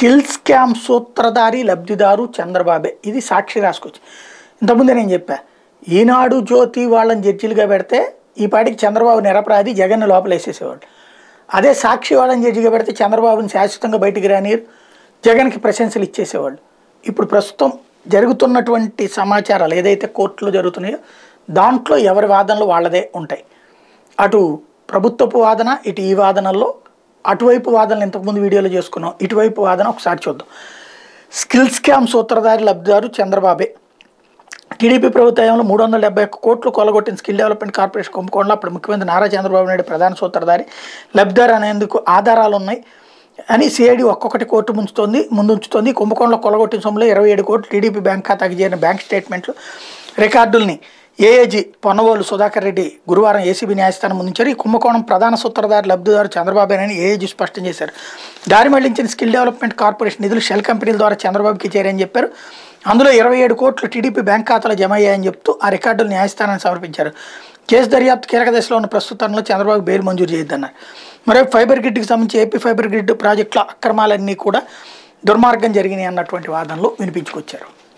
skill scam సూత్రధారి లబ్ధిదారు చంద్రబాబే ఇది సాక్షి రాసుకొచ్చి ఇంతకుముందే నేను చెప్పా ఈనాడు జ్యోతి వాళ్ళని జడ్జిలుగా పెడితే ఈ పాటికి చంద్రబాబు నిరపరాధి జగన్ లోపలేసేసేవాళ్ళు అదే సాక్షి వాళ్ళని జడ్జిగా పెడితే చంద్రబాబుని శాశ్వతంగా బయటికి రానియరు జగన్కి ప్రశంసలు ఇచ్చేసేవాళ్ళు ఇప్పుడు ప్రస్తుతం జరుగుతున్నటువంటి సమాచారాలు ఏదైతే కోర్టులో జరుగుతున్నాయో దాంట్లో ఎవరి వాదనలు వాళ్ళదే ఉంటాయి అటు ప్రభుత్వపు వాదన ఇటు ఈ వాదనల్లో అటువైపు వాదనలు ఇంతకుముందు వీడియోలో చేసుకున్నాం ఇటువైపు వాదన ఒకసారి చూద్దాం స్కిల్ స్కామ్ సూత్రధారి లబ్ధిదారు చంద్రబాబే టీడీపీ ప్రభుత్వంలో మూడు వందల డెబ్బై ఒక్క కోట్లు కొలగొట్టిన స్కిల్ డెవలప్మెంట్ కార్పొరేషన్ కుంభకోణంలో అప్పుడు ముఖ్యమంత్రి నారా చంద్రబాబు నాయుడు ప్రధాన సూత్రధారి లబ్ధిదారు అనేందుకు ఆధారాలు ఉన్నాయి అని సిఐడి ఒక్కొక్కటి కోర్టు ముంచుతోంది ముందుంచుతోంది కుంభకోణంలో కొలగొట్టిన సొమ్ములో ఇరవై ఏడు కోట్లు టీడీపీ బ్యాంక్ ఖాతాకి చేరిన బ్యాంక్ స్టేట్మెంట్లు రికార్డుల్ని ఏఏజీ పొన్నవోలు సుధాకర్ రెడ్డి గురువారం ఏసీబీ న్యాయస్థానం ముందుంచారు ఈ కుంభకోణం ప్రధాన సూత్రధారి లబ్ధిదారు చంద్రబాబేనని ఏఏజీ స్పష్టం చేశారు దారి మళ్లించిన స్కిల్ డెవలప్మెంట్ కార్పొరేషన్ నిధులు షెల్ కంపెనీల ద్వారా చంద్రబాబుకి చేరాయని చెప్పారు అందులో ఇరవై ఏడు కోట్లు టీడీపీ బ్యాంక్ ఖాతాలో జమ అయ్యాయని చెప్తూ ఆ రికార్డులు న్యాయస్థానానికి సమర్పించారు కేసు దర్యాప్తు కీలక దశలో ఉన్న ప్రస్తుతంలో చంద్రబాబు బెయిల్ మంజూరు చేయొద్దన్నారు మరో ఫైబర్ గ్రిడ్కి సంబంధించి ఏపీ ఫైబర్ గ్రిడ్ ప్రాజెక్టుల అక్రమాలన్నీ కూడా దుర్మార్గం జరిగినాయి అన్నటువంటి వాదనలు వినిపించుకొచ్చారు